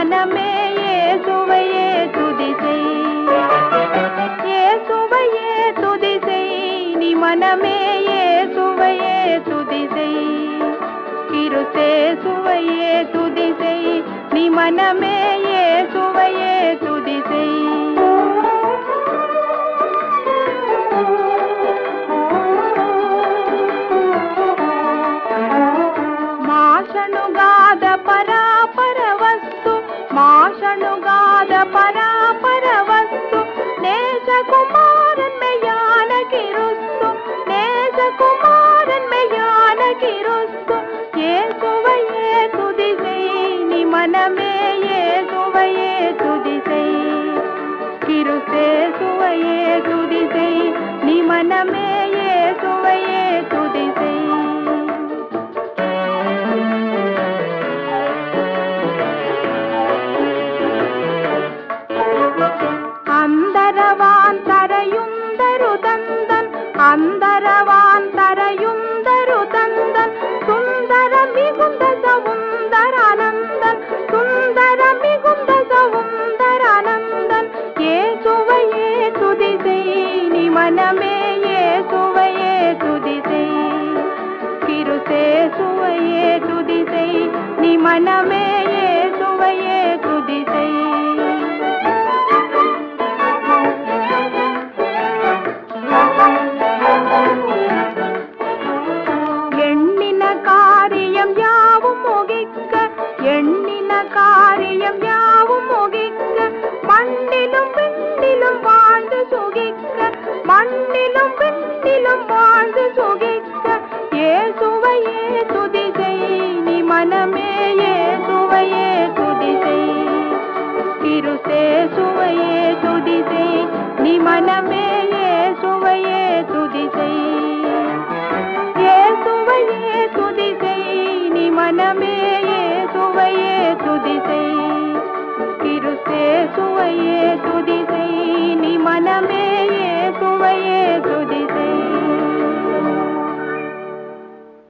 மனமே இயேசுவையே துதி செய் இயேசுவையே துதி செய் நீ மனமே இயேசுவையே துதி செய் கிருசேசுவையே துதி செய் நீ மனமே இயேசுவையே துதி செய் ಮಾಷಣುಗಾದ ಪರಾಪರ ವಸ್ತು ಮಾಷಣುಗಾದ ಪರಾಪರ ವಸ್ತು ನೇಜ ಕುಮಾರನ್ ಮೆಯ್ಯಾನ ಕಿರುಸ್ತು ನೇಜ ಕುಮಾರನ್ ಮೆಯ್ಯಾನ ಕಿರುಸ್ತು ಏಸುவையே துதி செய் நீ மனமே ஏசுவையே துதி செய் கிருசேசுவையே துதி செய் நீ மனமே ஏசுவையே துதி செய் അന്തരവാൻ തരയുന്തരു തന്തൻ അന്തരവാൻ തരയുന്തരു തന്തൻ സുന്ദര മികുന്ദ സൗന്ദരാനന്ദൻ സുന്ദര മികുന്ദ സൗന്ദരാനന്ദൻ യേസുവയെ തുതി നീ മനമേ യേസുവയെ തുതി கிருசேசுவையே துதி செய் நீ மனமே இயேசுவையே துதி செய் எண்ணின காரியம் யாவும் முகிக்க எண்ணின காரியம் யாவும் முகிக்க மண்ணிலும் விண்ணிலும் வாழ்ந்து சுகிக்க மண்ணிலும் விண்ணிலும் வாழ்ந்து சுகிக்க இயேசுவையே துதி செய் நீ மனமே இயேசுவையே துதி செய் திருசேசுவையே துதி செய் நீ மனமே இயேசுவையே துதி செய் இயேசுவையே துதி செய் நீ மனமே இயேசுவையே துதி செய் திருசேசுவையே துதி செய் நீ மனமே